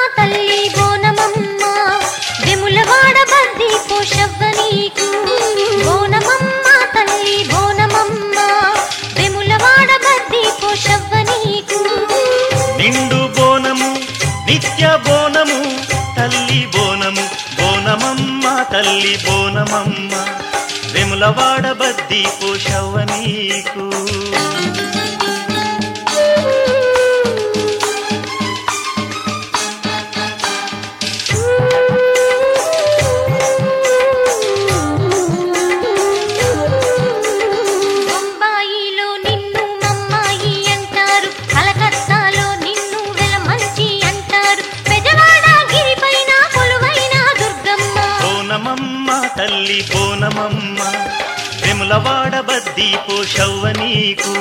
తల్లి బోనమమ్మ వెములవాడ బద్ది పోషవ్వ నీకు బోనమమ్మ తల్లి బోనమమ్మ వెములవాడ బద్ది పోషవ్వ నీకు నిండు బోనము నిత్య బోనము తల్లి బోనము బోనమమ్మ తల్లి బోనమమ్మ వెములవాడ బద్ది పోషవ్వ నీకు బొంబాయిలో నిన్ను మమ్మాయి అంటారు కలకత్తాలో నిన్ను వెలమంచి అంటారు పెదవాడ గిరిపైన కొలువైన దుర్గమ్మ బోనమమ్మ తల్లి బోనమమ్మ వెములవాడ బద్ది పోషవ్వ నీకు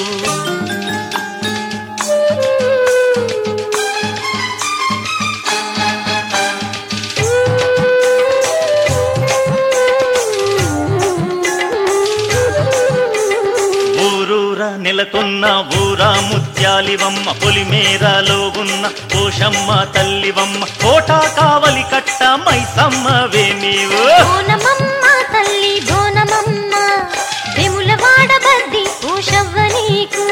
ఊరూరా నెలకొన్న ఊరా ముత్యాలివమ్మ పొలిమేరాలో ఉన్న పోషమ్మ తల్లివమ్మ కోటా కావలి కట్ట మైసమ్మవే నీవు బోనమమ్మ తల్లి బోనమమ్మ వెములవాడ బద్ది పోషవ్వ నీకు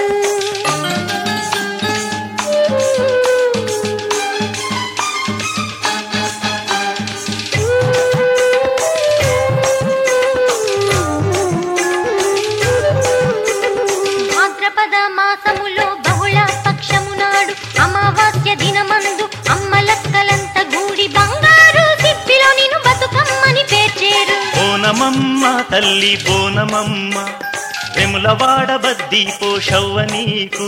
భాద్రపద మాసములో బహుళ పక్షము నాడు అమావాస్య దినమందు అమ్మలక్కలంత గూడి బంగారు సిప్పిలో నిన్ను బతుకమ్మని పేర్చేరు బోనమమ్మ తల్లి బోనమమ్మ వెములవాడ బద్ది పోషవ్వ నీకు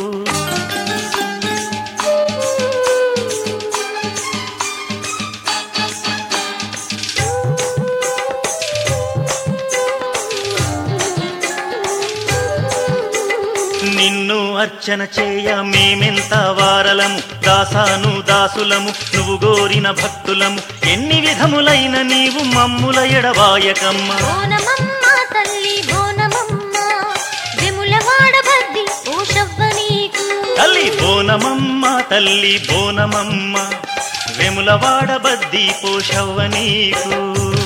నిన్ను అర్చన చేయ మేమెంత వారలము దాసాను దాసులము నువ్వు గోరిన భక్తులము ఎన్ని విధములైన నీవు మమ్ముల ఎడవాయకమ్మ బోనమమ్మ తల్లి బోనమమ్మ వెములవాడ బద్ది పోషవ్వ నీకు తల్లి బోనమమ్మ తల్లి బోనమమ్మ వెములవాడ బద్ది పోషవ్వ నీకు